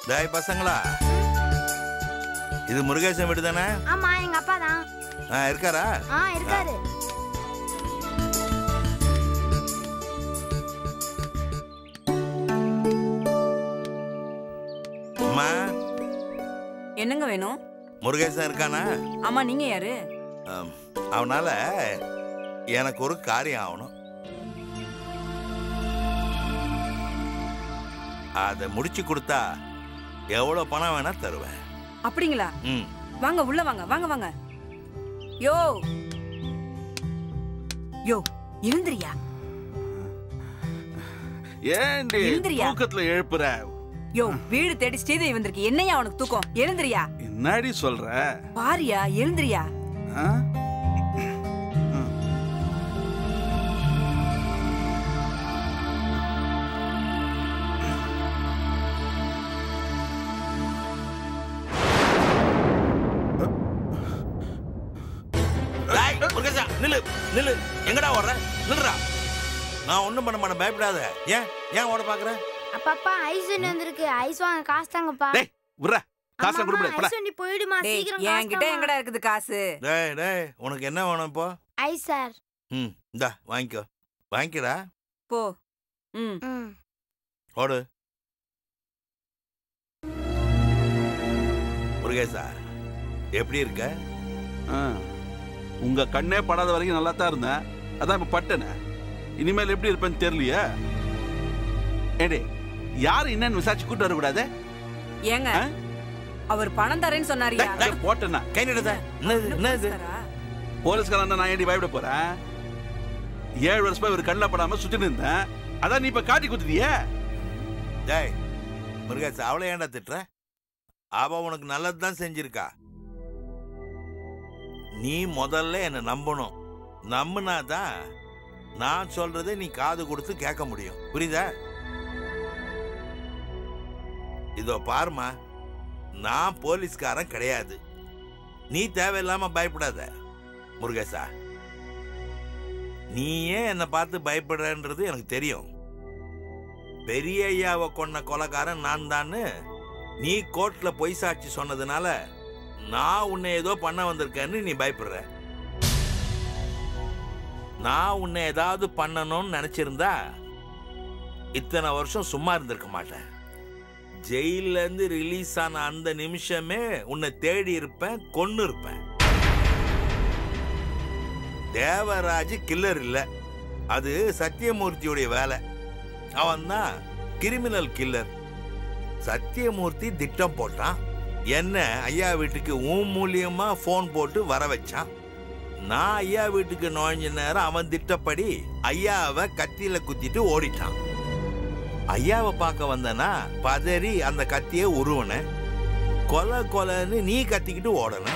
டேய் பசங்களா இது முருகேசன் வீடு தானே ஆமா எங்க அப்பா தான் ஆ இருக்காரா ஆ இருக்காரு அம்மா என்னங்க வேணும் முருகேசன் இருக்கானா ஆமா நீங்க யாரு ஆம், அவனால எனக்கு ஒரு காரியம் ஆகணும் அதை முடிச்சு கொடுத்தா எவ்வளவு பணம் வேணா தருவேன் அப்படிங்களா ம் வாங்க உள்ள வாங்க வாங்க வாங்க யோ யோ எழுந்திரியா ஏண்டி எந்திரியா. தூக்கத்துல எழுப்புற யோ வீடு தேடி ஸ்ரீதேவி வந்திருக்கு என்னையா அவனுக்கு தூக்கம் எழுந்திரியா என்னடி சொல்ற பாரியா எழுந்திரியா ஆ? டேய், முருகேசா நில்லு நில்லு எங்கடா ஓடுற நில்லுடா நான் ஒண்ணும் பண்ண மாட்டேன் பயப்படாத ஏன் ஏன் ஓட பாக்குற அப்பப்பா ஐஸ் வண்டி வந்திருக்கு ஐஸ் வாங்க காசு தாங்கப்பா டேய் விட்ற காசை ஆமாம்மா, கொடுப்பட போடா ஐஸ் வண்டி போயிடுமா டேய் சீக்கிரம் என்கிட்ட காசு எங்கடா இருக்குது காசு டேய் டேய் உனக்கு என்ன வேணும் இப்போ ஐஸ் சார் ம் இந்தா வாங்கிக்கோ வாங்கிக்கடா போ ம் ம் ஓடு முருகேசா எப்படி இருக்க ஆ. உங்க கண்ணே படாத வரைக்கும் நல்லா தான் இருந்தேன் அதான் இப்ப பட்டனே இனிமேல் எப்படி இருப்பேன்னு தெரியலையே ஏடே யார் என்னன்னு விசாரிச்சு கூட்டு வரக்கூடாது ஏங்க ஆ? அவர் பணம் தரேன்னு சொன்னாரியா அதான் போட்டேன்னா கை நிடுத என்னது என்னது போலீஸ்காரா? போலீஸ்காரன் நான் ஏடி பயப்பட போறேன் ஏழு வருஷமா இவர் கண்ணில் படாம சுத்திட்டு இருந்தேன் அதான் நீ இப்ப காட்டி குத்துட்டியே டேய் முருகேசா அவளை ஏன்டா திட்டுற அவ உனக்கு நல்லது தான் செஞ்சிருக்கா நீ முதல்ல என்னை நம்பணும் நம்புனா தான் நான் சொல்றதை நீ காது கொடுத்து கேட்க முடியும் புரியுதா இதோ பாருமா நான் போலீஸ்காரன் கிடையாது நீ தேவையில்லாம பயப்படாத முருகேசா நீ ஏன் என்னை பார்த்து பயப்படுறன்றது எனக்கு தெரியும் பெரிய ஐயாவை கொன்ன கொலைக்காரன் நான் தான்னு நீ கோர்ட்ல பொய் சாட்சி சொன்னதுனால நான் உன்னை ஏதோ பண்ண வந்திருக்கேன்னு நீ பயப்படுற நான் உன்னை ஏதாவது பண்ணணும்னு நினைச்சிருந்தா இத்தனை வருஷம் சும்மா இருந்திருக்க மாட்டேன் ஜெயில இருந்து ரிலீஸ் ஆன அந்த நிமிஷமே உன்னை தேடி இருப்பேன் கொன்னு இருப்பேன் தேவராஜ் கில்லர் இல்ல அது சத்தியமூர்த்தியுடைய வேலை அவன் தான் கிரிமினல் கில்லர் சத்தியமூர்த்தி திட்டம் போட்டான் என்ன ஐயா வீட்டுக்கு உன் மூலியமா ஃபோன் போட்டு வர வச்சான் நான் ஐயா வீட்டுக்கு நுழைஞ்ச நேரம் அவன் திட்டப்படி ஐயாவை கத்தியில குத்திட்டு ஓடிட்டான் ஐயாவை பார்க்க வந்தனா பதறி அந்த கத்தியை உருவன கொலை கொலைன்னு நீ கத்திக்கிட்டு ஓடன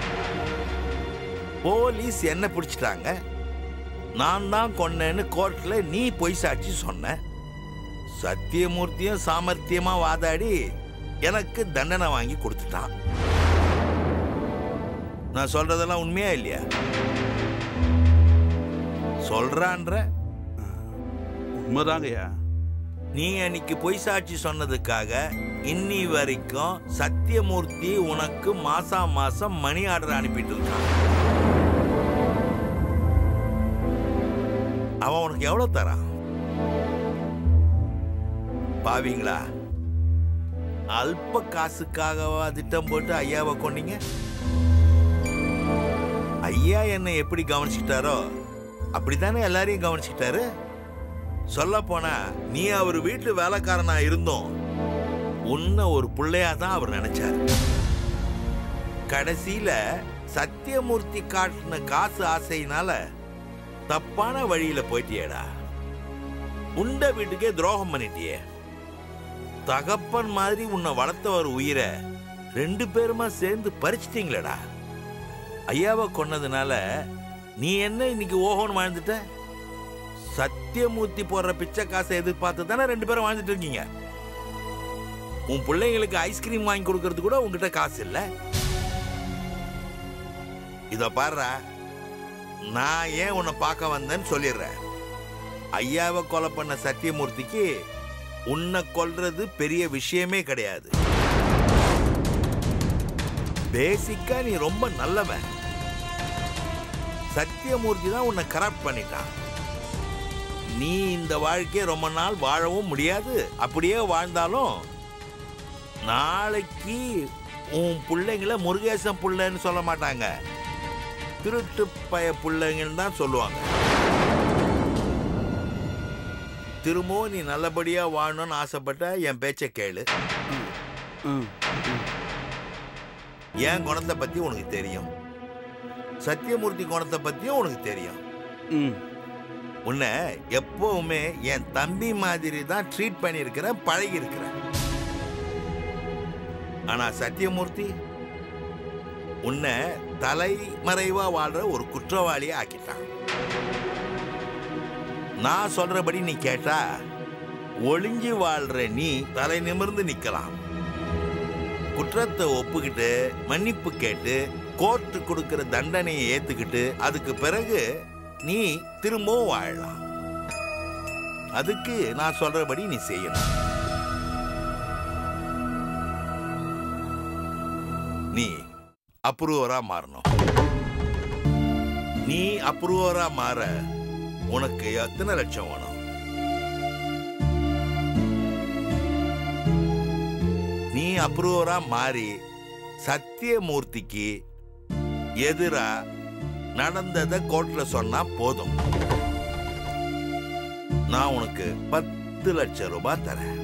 போலீஸ் என்ன பிடிச்சிட்டாங்க நான் தான் கொன்னேன்னு கோர்ட்ல நீ பொய் சாட்சி சொன்ன சத்தியமூர்த்தியும் சாமர்த்தியமா வாதாடி எனக்கு தண்டனை வாங்கி கொடுத்துட்டான் நான் சொல்றதெல்லாம் உண்மையா இல்லையா சொல்றான்ற உண்மைதாங்கய்யா நீ அன்னைக்கு பொய் சாட்சி சொன்னதுக்காக இன்னி வரைக்கும் சத்தியமூர்த்தி உனக்கு மாசா மாசம் மணி ஆர்டர் அனுப்பிட்டு இருக்கான் அவன் உனக்கு எவ்வளவு தரான் பாவீங்களா அல்ப காசுக்காகவா திட்டம் போட்டு ஐயாவை கொன்னீங்க ஐயா என்னை எப்படி கவனிச்சுக்கிட்டாரோ அப்படித்தானே எல்லாரையும் கவனிச்சுக்கிட்டாரு சொல்ல போனா நீ அவர் வீட்டு வேலைக்காரனா இருந்தோம் உன்னை ஒரு பிள்ளையா தான் அவர் நினைச்சாரு கடைசியில சத்தியமூர்த்தி காட்டின காசு ஆசையினால தப்பான வழியில போயிட்டியேடா உண்ட வீட்டுக்கே துரோகம் பண்ணிட்டியே தகப்பன் மாதிரி உன்னை வளர்த்த ஒரு உயிரை ரெண்டு பேருமா சேர்ந்து பறிச்சிட்டீங்களேடா ஐயாவை கொன்னதுனால நீ என்ன இன்னைக்கு ஓஹோன்னு வாழ்ந்துட்ட சத்தியமூர்த்தி போடுற பிச்சை காசை எதிர்பார்த்து தானே ரெண்டு பேரும் வாழ்ந்துட்டு இருக்கீங்க உன் பிள்ளைங்களுக்கு ஐஸ்கிரீம் வாங்கி கொடுக்கறது கூட உன்கிட்ட காசு இல்ல இத பாருடா நான் ஏன் உன்னை பார்க்க வந்தேன்னு சொல்லிடுறேன் ஐயாவை கொலை பண்ண சத்தியமூர்த்திக்கு உன்னை கொல்றது பெரிய விஷயமே கிடையாது பேசிக்கா நீ ரொம்ப நல்லவன் சத்தியமூர்த்தி தான் உன்னை கரப்ட் பண்ணிட்டான் நீ இந்த வாழ்க்கையை ரொம்ப நாள் வாழவும் முடியாது அப்படியே வாழ்ந்தாலும் நாளைக்கு உன் பிள்ளைங்கள முருகேசன் புள்ளைன்னு சொல்ல மாட்டாங்க திருட்டு பய பிள்ளைங்கன்னு தான் சொல்லுவாங்க திரும்பவும் நீ நல்லபடியா வாழணும்னு ஆசைப்பட்ட என் பேச்சை கேளு ம் என் குணத்தை பத்தி உனக்கு தெரியும் சத்தியமூர்த்தி குணத்தை பத்தியும் உனக்கு தெரியும் ம் உன்னை எப்பவுமே என் தம்பி மாதிரி தான் ட்ரீட் பண்ணியிருக்கிறேன் பழகி இருக்கிறேன் ஆனா சத்தியமூர்த்தி உன்னை தலைமறைவா வாழ்ற ஒரு குற்றவாளியை ஆக்கிட்டான் நான் சொல்றபடி நீ கேட்டா ஒளிஞ்சு வாழ்ற நீ தலை நிமிர்ந்து நிக்கலாம் குற்றத்தை ஒப்புக்கிட்டு மன்னிப்பு கேட்டு கோர்ட்டு கொடுக்கிற தண்டனையை ஏத்துக்கிட்டு அதுக்கு பிறகு நீ திரும்பவும் வாழலாம் அதுக்கு நான் சொல்றபடி நீ செய்யணும் நீ அப்ரூவரா மாறணும் நீ அப்ரூவரா மாற உனக்கு எத்தனை லட்சம் வேணும் நீ அப்ரூவரா மாறி சத்தியமூர்த்திக்கு எதிரா நடந்ததை கோர்ட்ல சொன்னா போதும் நான் உனக்கு பத்து லட்சம் ரூபாய் தரேன்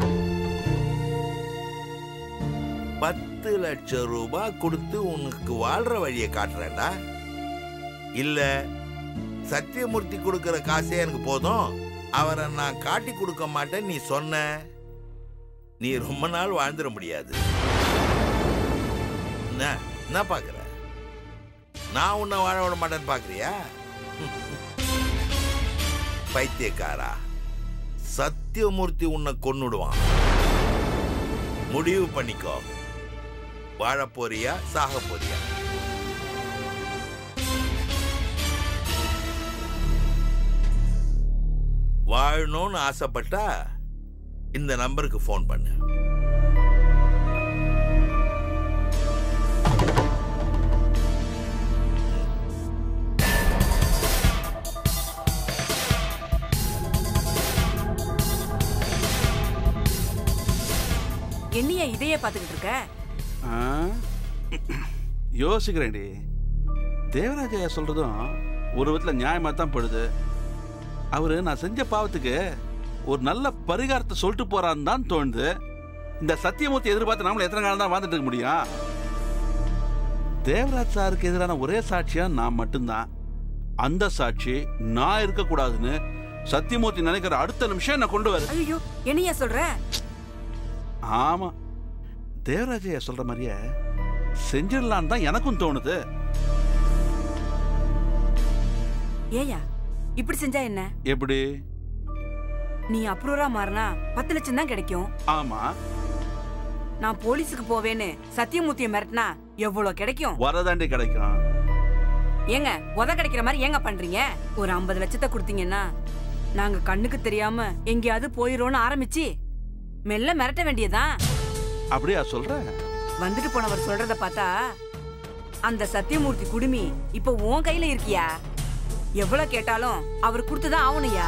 பத்து லட்சம் ரூபாய் கொடுத்து உனக்கு வாழ்ற வழியை காட்டுறேன்டா இல்ல சத்தியமூர்த்தி கொடுக்கிற காசே எனக்கு போதும் அவரை நான் காட்டி கொடுக்க மாட்டேன் நீ சொன்ன நீ ரொம்ப நாள் வாழ்ந்துட முடியாது என்ன என்ன பாக்குற நான் உன்னை வாழ விட மாட்டேன்னு பாக்குறியா பைத்தியக்காரா சத்தியமூர்த்தி உன்னை கொன்னுடுவான் முடிவு பண்ணிக்கோ வாழ போறியா சாக போறியா வாழணும்னு ஆசைப்பட்டா இந்த நம்பருக்கு ஃபோன் பண்ணு என்னையா இதையே பாத்துக்கிட்டு இருக்க ஆ? யோசிக்கிறேன்டி தேவராஜையா சொல்றதும் ஒரு விதத்தில் நியாயமாக தான் படுது அவரு நான் செஞ்ச பாவத்துக்கு ஒரு நல்ல பரிகாரத்தை சொல்லிட்டு போறான்னு தான் தோணுது இந்த சத்தியமூர்த்தி எதிர்பார்த்து நாமளும் எத்தனை காலம் தான் வாழ்ந்துட்டு இருக்க முடியும் தேவராஜ் சாருக்கு எதிரான ஒரே சாட்சியா நான் மட்டும்தான் அந்த சாட்சி நான் இருக்கக்கூடாதுன்னு சத்தியமூர்த்தி நினைக்கிற அடுத்த நிமிஷம் என்ன கொண்டு வரு ஐயோ என்னையா சொல்ற ஆமா தேவராஜையா சொல்ற மாதிரியே செஞ்சிடலான்னு தான் எனக்கும் தோணுது ஏயா இப்படி செஞ்சா என்ன எப்படி நீ அப்ரூவரா மாறினா பத்து லட்சம் தான் கிடைக்கும் ஆமா நான் போலீஸுக்கு போவேன்னு சத்தியமூர்த்தியை மிரட்டினா எவ்வளவு கிடைக்கும் வரதாண்டி கிடைக்கும் ஏங்க உத கிடைக்கிற மாதிரி ஏங்க பண்றீங்க ஒரு ஐம்பது லட்சத்தை கொடுத்தீங்கன்னா நாங்க கண்ணுக்கு தெரியாம எங்கேயாவது போயிரோன்னு ஆரம்பிச்சு மெல்ல மிரட்ட வேண்டியதுதான் அப்படியா சொல்ற வந்துட்டு போனவர் சொல்றத பார்த்தா அந்த சத்தியமூர்த்தி குடுமி இப்ப உன் கையில இருக்கியா எவ்வளவு கேட்டாலும் அவர் கொடுத்துதான் ஆகணும்யா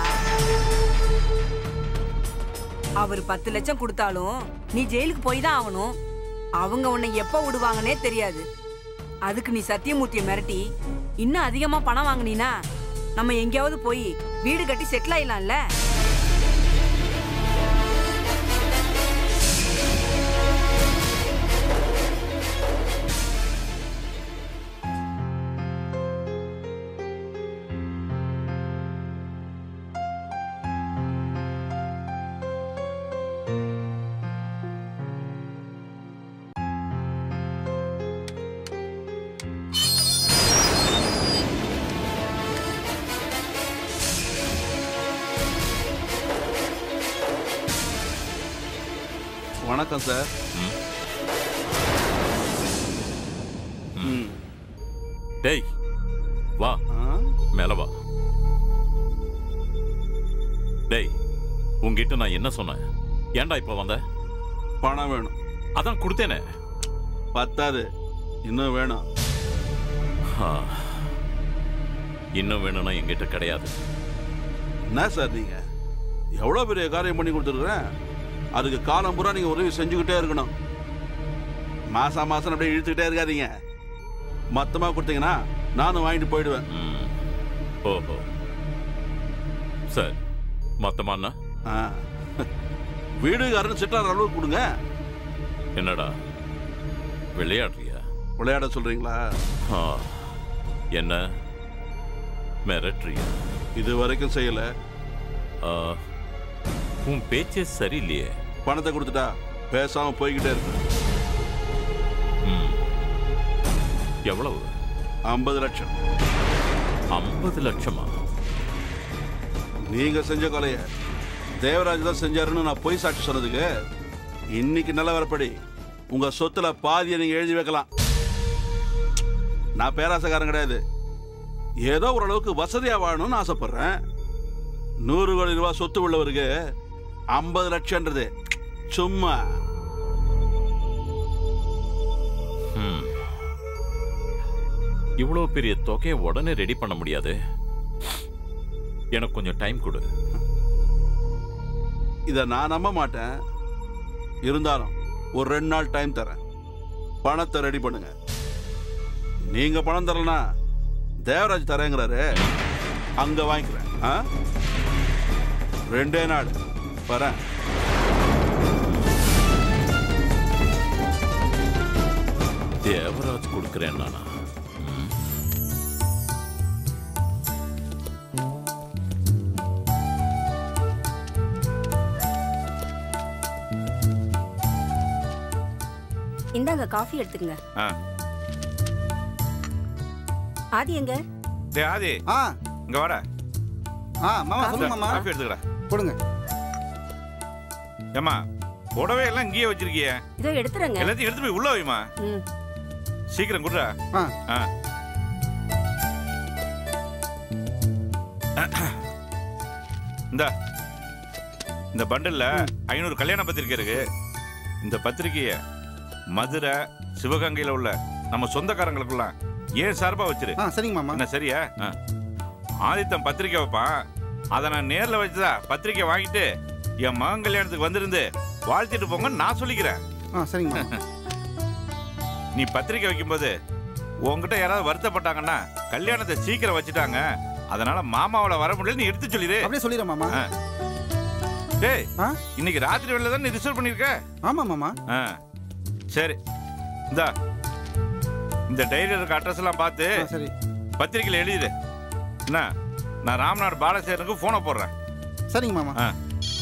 அவர் பத்து லட்சம் கொடுத்தாலும் நீ ஜெயிலுக்கு போய் தான் ஆகணும் அவங்க உன்னை எப்ப விடுவாங்கன்னே தெரியாது அதுக்கு நீ சத்தியமூர்த்தியை மிரட்டி இன்னும் அதிகமா பணம் வாங்குனீனா நம்ம எங்கேயாவது போய் வீடு கட்டி செட்டில் ஆயிடலாம்ல வணக்கம் சார் ம். டேய் வா ஆ? மேல வா டேய் உன்கிட்ட நான் என்ன சொன்னேன் ஏன்டா இப்ப வந்த பணம் வேணும் அதான் கொடுத்தேனே பத்தாது இன்னும் வேணும் ஆ. இன்னும் வேணும்னா என்கிட்ட கிடையாது என்ன சார் நீங்க எவ்வளோ பெரிய காரியம் பண்ணி கொடுத்துருக்குறேன் அதுக்கு காலம் பூரா நீங்க உதவி செஞ்சுக்கிட்டே இருக்கணும் மாசம் மாசம் அப்படியே இழுத்துக்கிட்டே இருக்காதீங்க மொத்தமா கொடுத்தீங்கன்னா நானும் வாங்கிட்டு போயிடுவேன் ம். ஓஹோ சரி மொத்தமாண்ணா ஆ. வீடுகாரன் சிட்டார் அளவுக்கு கொடுங்க என்னடா விளையாடுறியா விளையாட சொல்றீங்களா ஆ. என்ன மிரட்டுறியா இது வரைக்கும் செய்யல ஆ. உன் பேச்சே சரியில்லையே பணத்தை கொடுத்துட்டா பேசாம போய்கிட்டே இருக்கு ம். எவ்வளவு ஐம்பது லட்சம் ஐம்பது லட்சமா நீங்க செஞ்ச கொலைய தேவராஜ் தான் செஞ்சாருன்னு நான் பொய் சாட்சி சொன்னதுக்கு இன்னைக்கு நிலவரப்படி உங்க சொத்துல பாதியை நீங்க எழுதி வைக்கலாம் நான் பேராசக்காரன் கிடையாது ஏதோ ஓரளவுக்கு வசதியா வாழணும்னு ஆசைப்படுறேன் நூறு கோடி ரூபாய் சொத்து உள்ளவருக்கு ஐம்பது லட்சம்ன்றது சும்மா ம். இவ்வளவு பெரிய தொகையை உடனே ரெடி பண்ண முடியாது எனக்கு கொஞ்சம் டைம் கொடு இதை நான் நம்ப மாட்டேன் இருந்தாலும் ஒரு ரெண்டு நாள் டைம் தரேன் பணத்தை ரெடி பண்ணுங்க நீங்க பணம் தரலனா தேவராஜ் தரேங்கிறாரு அங்க வாங்கிக்கிறேன் ஆ? ரெண்டே நாள் வரேன் தேவராஜ் கொடுக்கிறேன் நானா ம். இந்தாங்க காஃபி எடுத்துக்கங்க ஆ ஆதி எங்க டேய் ஆதி ஆ இங்க வாடா ஆ மாமா சொல்லுங்க மாமா காஃபி எடுத்துக்கடா கொடுங்க ஏம்மா புடவை எல்லாம் இங்கேயே வச்சிருக்கிய இதோ எடுத்துறேங்க எல்லாத்தையும் எடுத்து போய் உள்ள வைமா ம் சீக்கிரம் குடுறா ஆ ஆ இந்தா இந்த பண்டல்ல ஐநூறு கல்யாண பத்திரிக்கை இருக்கு இந்த பத்திரிக்கைய மதுரை சிவகங்கையில உள்ள நம்ம சொந்தக்காரங்களுக்குள்ள ஏன் சார்பா வச்சிரு ஆ சரிங்க மாமா என்ன சரியா ஆ. ஆதித்தன் பத்திரிக்கை வைப்பான் அதை நான் நேர்ல வச்சுதா பத்திரிக்கை வாங்கிட்டு என் மகன் கல்யாணத்துக்கு வந்திருந்து வாழ்த்திட்டு போங்கன்னு நான் சொல்லிக்கிறேன் ஆ சரிங்க மாமா நீ பத்திரிக்கை வைக்கும்போது உன்கிட்ட யாராவது வருத்தப்பட்டாங்கன்னா கல்யாணத்தை சீக்கிரம் வச்சுட்டாங்க அதனால மாமாவோட வர முடியல நீ எடுத்து சொல்லிடு அப்படியே சொல்லிடுறேன் மாமா ஆ. டேய் ஆ இன்னைக்கு ராத்திரி வேலை தான் நீ ரிசர்வ் பண்ணிருக்க ஆமா மாமா ஆ சரி இந்தா இந்த டைரியில் இருக்க அட்ரஸ் எல்லாம் பார்த்து ஆ சரி பத்திரிக்கையில் எழுதிடு என்ன நான் ராம்நாடு பாலசேரனுக்கு ஃபோனை போடுறேன் சரிங்க மாமா ஆ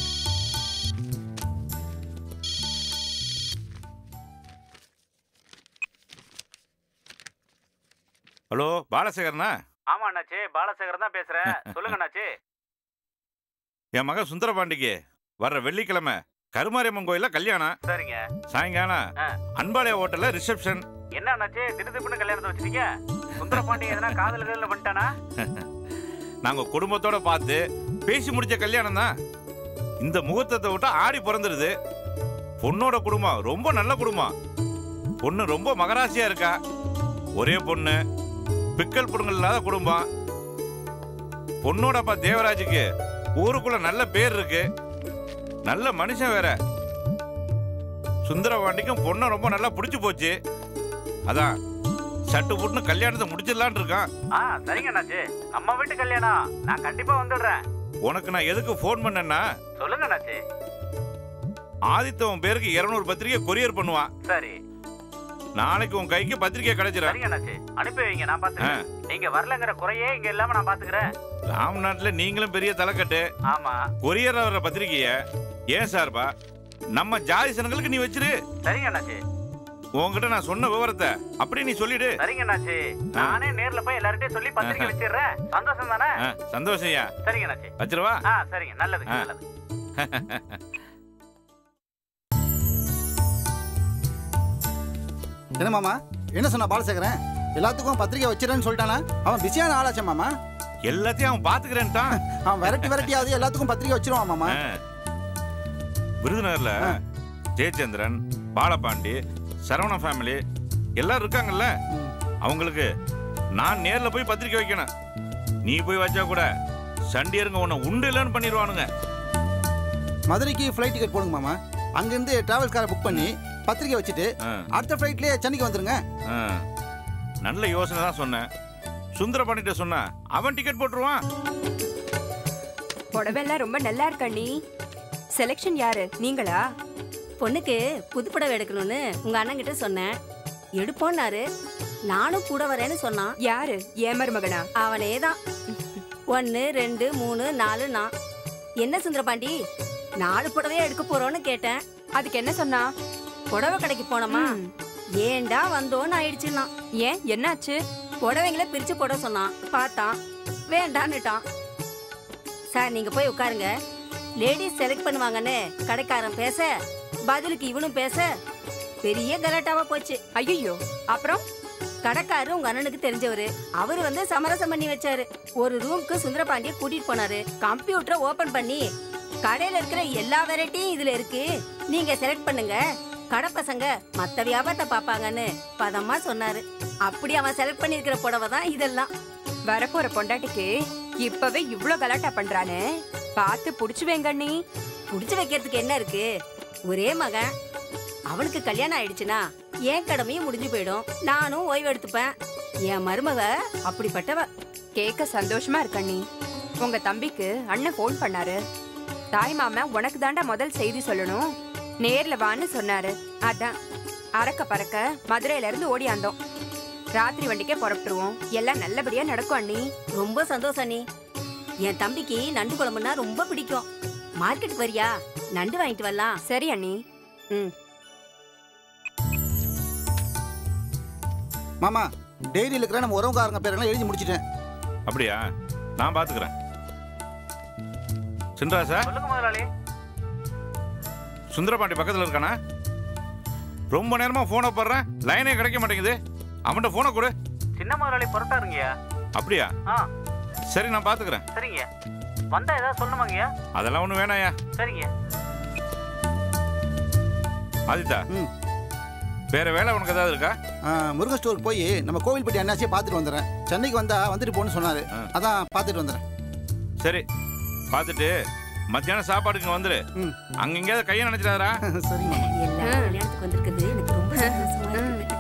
ஹலோ பாலசேகரனா ஆமா அண்ணாச்சி பாலசேகர் தான் பேசுறேன் சொல்லுங்க அண்ணாச்சி என் மகன் சுந்தரபாண்டிக்கு வர்ற வெள்ளிக்கிழமை கருமாரியம்மன் கோயில்ல கல்யாணம் சரிங்க சாயங்காலம் ஆ. அன்பாலய ஹோட்டல்ல ரிசப்ஷன் என்ன அண்ணாச்சி திடுதிப்புன்னு கல்யாணத்தை வச்சிருக்கீங்க சுந்தரபாண்டி எதனா காதல் கதல பண்ணிட்டானா நாங்க குடும்பத்தோட பார்த்து பேசி முடிச்ச கல்யாணம் தான் இந்த முகூர்த்தத்தை விட்டா ஆடி பிறந்துருது பொண்ணோட குடும்பம் ரொம்ப நல்ல குடும்பம் பொண்ணு ரொம்ப மகராசியா இருக்கா ஒரே பொண்ணு பிக்கல் புடுங்கல் இல்லாத குடும்பம் பொண்ணோட அப்பா தேவராஜுக்கு ஊருக்குள்ள நல்ல பேர் இருக்கு நல்ல மனுஷன் வேற சுந்தரபாண்டிக்கும் பொண்ணை ரொம்ப நல்லா பிடிச்சு போச்சு அதான் சட்டு புட்டுன்னு கல்யாணத்தை முடிச்சிடலான்னு இருக்கான் ஆ சரிங்க அண்ணாச்சி நம்ம வீட்டு கல்யாணம் நான் கண்டிப்பா வந்துடுறேன் உனக்கு நான் எதுக்கு ஃபோன் பண்ணேன்னா சொல்லுங்க அண்ணாச்சி ஆதித்த உன் பேருக்கு 200 பத்திரிக்கை கொரியர் பண்ணுவான் சரி நாளைக்கு உன் கைக்கு பத்திரிக்கை கிடைச்சிடும் சரிங்க அண்ணாச்சி அனுப்பி வைங்க நான் பாத்துக்கிறேன் நீங்க வரலங்கிற குறையே இங்க இல்லாம நான் பாத்துக்கிறேன் ராம்நாட்டுல நீங்களும் பெரிய தலைக்கட்டு ஆமா கொரியர் வர்ற பத்திரிக்கைய ஏன் சார்பா நம்ம ஜாதி சனங்களுக்கு நீ வச்சிரு சரிங்க அண்ணாச்சி உன்கிட்ட நான் சொன்ன விவரத்தை அப்படி நீ சொல்லிடு சரிங்க அண்ணாச்சி நானே நேர்ல போய் எல்லார்கிட்டயும் சொல்லி பத்திரிக்கை வச்சிடுறேன் சந்தோஷம் தானே ஆ, சந்தோஷம்யா சரிங்க அண்ணாச்சி வச்சிருவா ஆ சரிங்க நல்லது ஆ. நல்லது என்ன மாமா என்ன சொன்னா பாலசேகரன் எல்லாத்துக்கும் பத்திரிக்கை வச்சிடறேன்னு சொல்லிட்டானா அவன் பிஸியான ஆளாச்சே மாமா எல்லாத்தையும் அவன் பாத்துக்கிறேன்ட்டான் அவன் விரட்டி விரட்டியாவது எல்லாத்துக்கும் பத்திரிக்கை வச்சிருவான் மாமா ஆ. விருதுநகர்ல ஜெயச்சந்திரன் பாலபாண்டி சரவண ஃபேமிலி எல்லாரும் இருக்காங்கல்ல அவங்களுக்கு நான் நேர்ல போய் பத்திரிக்கை வைக்கணும் நீ போய் வச்சா கூட சண்டியருங்க உன்னை உண்டு இல்லைன்னு பண்ணிடுவானுங்க மதுரைக்கு ஃப்ளைட் டிக்கெட் போடுங்க மாமா அங்கேருந்து டிராவல்ஸ் காரை புக் பண்ணி பத்திரிக்கை வச்சுட்டு ஆ, அடுத்த ஃப்ளைட்லேயே சென்னைக்கு வந்துருங்க ஆ. நல்ல யோசனை தான் சொன்னேன் சுந்தர பண்ணிட்ட சொன்னா அவன் டிக்கெட் போட்டுருவான் புடவெல்லாம் ரொம்ப நல்லா இருக்கா நீ செலெக்ஷன் யாரு நீங்களா பொண்ணுக்கு புது புடவை எடுக்கணும்னு உங்க அண்ணன் கிட்ட சொன்னேன் எடுப்போன்னாரு நானும் கூட வரேன்னு சொன்னான் யாரு ஏன் மருமகனா அவனே தான் ஒன்று ரெண்டு மூணு நாலு நான் என்ன சுந்தரபாண்டி நாலு புடவையே எடுக்க போறோன்னு கேட்டேன் அதுக்கு என்ன சொன்னா புடவை கடைக்கு போனோமா ம். ஏன்டா வந்தோன்னு ஆயிடுச்சுன்னா ஏன் என்னாச்சு புடவைங்களை பிரிச்சு போட சொன்னான் பார்த்தான் வேண்டான்னுட்டான் சார் நீங்க போய் உட்காருங்க லேடிஸ் செலக்ட் பண்ணுவாங்கன்னு கடைக்காரன் பேச பதிலுக்கு இவனும் பேச பெரிய கலாட்டாவா போச்சு ஐயோ அப்புறம் கடைக்காரரு உங்க அண்ணனுக்கு தெரிஞ்சவரு அவரு வந்து சமரசம் பண்ணி வச்சாரு ஒரு ரூம்க்கு சுந்தரபாண்டிய கூட்டிட்டு போனாரு கம்ப்யூட்டரை ஓபன் பண்ணி கடையில இருக்கிற எல்லா வெரைட்டியும் இதுல இருக்கு நீங்க செலக்ட் பண்ணுங்க கடை பசங்க மத்த வியாபாரத்தை பாப்பாங்கன்னு பதமா சொன்னாரு அப்படி அவன் செலக்ட் பண்ணிருக்கிற புடவை தான் இதெல்லாம் வரப்போற பொண்டாட்டிக்கு இப்பவே இவ்ளோ கலாட்டா பண்றானே பார்த்து புடிச்சு வேங்கண்ணி புடிச்சு வைக்கிறதுக்கு என்ன இருக்கு ஒரே மகன் அவனுக்கு கல்யாணம் ஆயிடுச்சுன்னா என் கடமையும் முடிஞ்சு போயிடும் நானும் ஓய்வு எடுத்துப்பேன் என் மருமக அப்படிப்பட்டவ கேட்க சந்தோஷமா இருக்கண்ணி உங்க தம்பிக்கு அண்ணன் ஃபோன் பண்ணாரு தாய் மாமா உனக்கு தாண்டா முதல் செய்தி சொல்லணும் நேர்ல வான்னு சொன்னாரு அதான் அறக்க பறக்க மதுரையில இருந்து ஓடியாந்தோம் ராத்திரி வண்டிக்கே புறப்பட்டுருவோம் எல்லாம் நல்லபடியா நடக்கும் அண்ணி ரொம்ப சந்தோஷம் நீ என் தம்பிக்கு நண்டு குழம்புனா ரொம்ப பிடிக்கும் மார்க்கெட்டுக்கு வரியா நண்டு வாங்கிட்டு வரலாம் சரி அண்ணி மாமா டெய்ரியில் இருக்கிற நம்ம உறவுக்காரங்க பேரெல்லாம் எழுதி முடிச்சிட்டேன் அப்படியா நான் பாத்துக்கிறேன் சின்ராசா சொல்லுங்க முதலாளி சுந்தரபாண்டி பக்கத்துல இருக்கானா ரொம்ப நேரமா போனை போடுறேன் லைனே கிடைக்க மாட்டேங்குது அவன்கிட்ட போனை கொடு சின்ன முதலாளி புறட்டாருங்கய்யா அப்படியா ஆ சரி நான் பாத்துக்கிறேன் சரிங்க வந்தா ஏதாவது சொல்லணுமாங்கய்யா அதெல்லாம் ஒண்ணு வேணாயா சரிங்க ஆதித்தா ம். வேற வேலை உனக்கு ஏதாவது இருக்கா ஆ, முருகன் ஸ்டோருக்கு போய் நம்ம கோவில்பட்டி அண்ணாச்சியை பார்த்துட்டு வந்துடுறேன் சென்னைக்கு வந்தா வந்துட்டு போன்னு சொன்னாரு ஆ. அதான் பார்த்துட்டு வந்துடுறேன் சரி பார்த்துட்டு மத்தியானம் சாப்பாடுக்கு இங்க வந்துரு ம். அங்க எங்கேயாவது கையை நினைச்சிடாரா சரி மாமா எல்லாரும் கல்யாணத்துக்கு வந்திருக்கிறது எனக்கு ரொம்ப சந்தோஷமா இருக்கு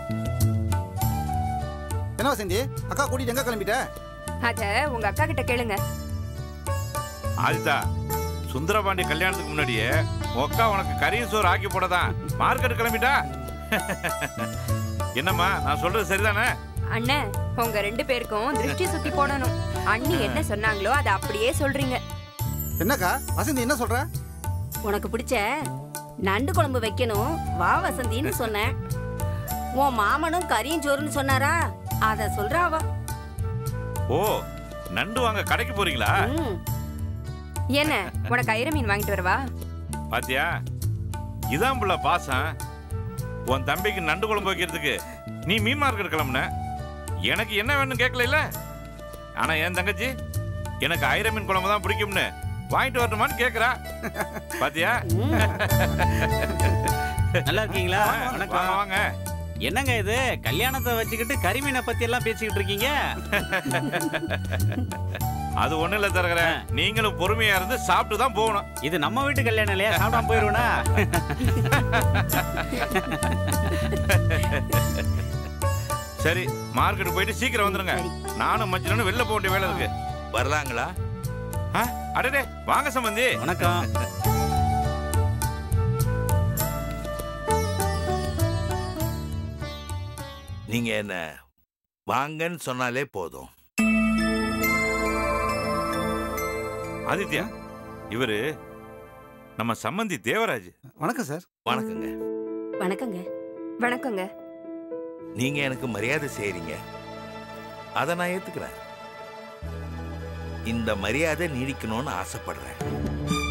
என்ன வசந்தி அக்கா கூட்டிட்டு எங்க கிளம்பிட்ட அத உங்க அக்கா கிட்ட கேளுங்க ஆதித்தா சுந்தரபாண்டி கல்யாணத்துக்கு முன்னாடியே உன் அக்கா உனக்கு கறியும் சோறு ஆக்கி போடதான் மார்க்கெட் கிளம்பிட்டா என்னம்மா நான் சொல்றது சரிதானே அண்ணன் உங்க ரெண்டு பேருக்கும் திருஷ்டி சுத்தி போடணும் அண்ணி என்ன சொன்னாங்களோ அதை அப்படியே சொல்றீங்க என்னக்கா வசந்தி என்ன சொல்ற உனக்கு பிடிச்ச நண்டு குழம்பு வைக்கணும் வா வசந்தின்னு சொன்னேன் உன் மாமனும் கறியும் சோறுன்னு சொன்னாரா அத சொல்றா அவ ஓ நண்டு வாங்க கடைக்கு போறீங்களா ம். என்ன உனக்கு ஐர மீன் வாங்கிட்டு வரவா பாத்தியா இதான் புள்ள பாசம் உன் தம்பிக்கு நண்டு குழம்பு வைக்கிறதுக்கு நீ மீன் மார்க்கெட் கிளம்புன எனக்கு என்ன வேணும்னு கேட்கல ஆனா என் தங்கச்சி எனக்கு ஐர மீன் குழம்பு தான் பிடிக்கும்னு வாங்கிட்டு வரட்டுமான்னு கேக்குறா பாத்தியா ம். நல்லா இருக்கீங்களா வாங்க வணக்கம் வாங்க என்னங்க இது கல்யாணத்தை வச்சுக்கிட்டு கரிமீனை பத்தி எல்லாம் பேசிக்கிட்டு இருக்கீங்க அது ஒண்ணு இல்ல தரகிறேன் நீங்களும் பொறுமையா இருந்து சாப்பிட்டு தான் போகணும் இது நம்ம வீட்டு கல்யாணம் இல்லையா சாப்பிடாம போயிருவனா சரி மார்க்கெட் போயிட்டு சீக்கிரம் வந்துருங்க நானும் மச்சினனும் வெளில போக வேண்டிய வேலை இருக்கு வரலாங்களா ஆ, அடடே வாங்க சம்பந்தி வணக்கம் நீங்க என்ன வாங்கன்னு சொன்னாலே போதும் ஆதித்யா இவரு நம்ம சம்பந்தி தேவராஜ் வணக்கம் சார் வணக்கங்க வணக்கங்க வணக்கங்க நீங்க எனக்கு மரியாதை செய்றீங்க அதை நான் ஏத்துக்கிறேன் இந்த மரியாதை நீடிக்கணும்னு ஆசைப்படுறேன்